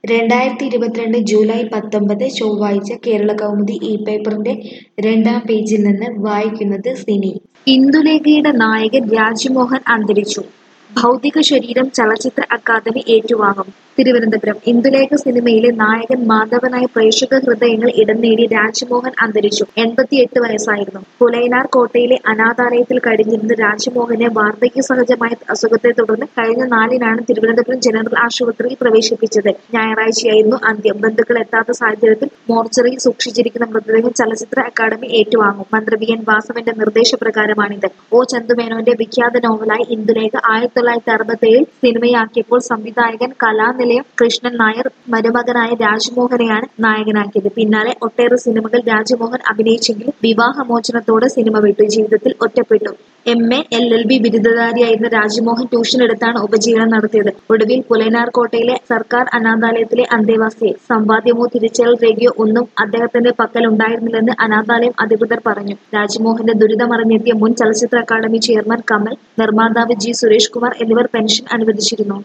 രണ്ടായിരത്തി ഇരുപത്തിരണ്ട് ജൂലൈ പത്തൊമ്പത് ചൊവ്വാഴ്ച കേരളകൗമുദി ഈ പേപ്പറിന്റെ രണ്ടാം പേജിൽ നിന്ന് വായിക്കുന്നത് സിനി ഇന്ദുലേഖയുടെ നായകൻ രാജ്മോഹൻ അന്തരിച്ചു ഭൗതിക ശരീരം ചലച്ചിത്ര അക്കാദമി ഏറ്റുവാങ്ങും തിരുവനന്തപുരം ഇന്ദുലേഖ സിനിമയിലെ നായകൻ മാധവനായ പ്രേക്ഷക ഹൃദയങ്ങൾ ഇടം നേടി രാജ്മോഹൻ അന്തരിച്ചു എൺപത്തിയെട്ട് വയസ്സായിരുന്നു പുലയനാർ കോട്ടയിലെ അനാഥാലയത്തിൽ കഴിഞ്ഞിരുന്ന രാജ്മോഹനെ വാർദ്ധക്യ സഹജമായ അസുഖത്തെ തുടർന്ന് കഴിഞ്ഞ നാലിനാണ് തിരുവനന്തപുരം ജനറൽ ആശുപത്രിയിൽ പ്രവേശിപ്പിച്ചത് ഞായറാഴ്ചയായിരുന്നു അന്ത്യം ബന്ധുക്കൾ എത്താത്ത സാഹചര്യത്തിൽ മോർച്ചറിയിൽ സൂക്ഷിച്ചിരിക്കുന്ന മൃതദേഹം ചലച്ചിത്ര അക്കാദമി ഏറ്റുവാങ്ങും മന്ത്രി വി എൻ വാസവന്റെ നിർദ്ദേശപ്രകാരമാണിത് ഒ ചന്തുമേനോന്റെ വിഖ്യാത നോവലായ ഇന്ദുലേഖ ആയിരത്തി തൊള്ളായിരത്തി അറുപത്തേഴിൽ സിനിമയാക്കിയപ്പോൾ സംവിധായകൻ കലാനിലയം കൃഷ്ണൻ നായർ മരുമകനായ രാജ്മോഹനെയാണ് നായകനാക്കിയത് പിന്നാലെ ഒട്ടേറെ സിനിമകൾ രാജ്മോഹൻ അഭിനയിച്ചെങ്കിലും വിവാഹമോചനത്തോടെ സിനിമ വിട്ടു ജീവിതത്തിൽ ഒറ്റപ്പെട്ടു M A L L B ബിരുദധാരിയായിരുന്ന രാജ്മോഹൻ ട്യൂഷൻ എടുത്താണ് ഉപജീവനം നടത്തിയത് ഒടുവിൽ പുലയനാർ കോട്ടയിലെ സർക്കാർ അനാഥാലയത്തിലെ അന്തേവാസിയെ സമ്പാദ്യമോ തിരിച്ചറിയൽ രേഖയോ ഒന്നും അദ്ദേഹത്തിന്റെ പക്കൽ ഉണ്ടായിരുന്നില്ലെന്ന് അനാഥാലയം അധികൃതർ പറഞ്ഞു രാജ്മോഹന്റെ ദുരിതമറിഞ്ഞെത്തിയ മുൻ ചലച്ചിത്ര അക്കാദമി ചെയർമാൻ കമൽ നിർമ്മാതാവ് ജി സുരേഷ് കുമാർ എന്നിവർ പെൻഷൻ അനുവദിച്ചിരുന്നു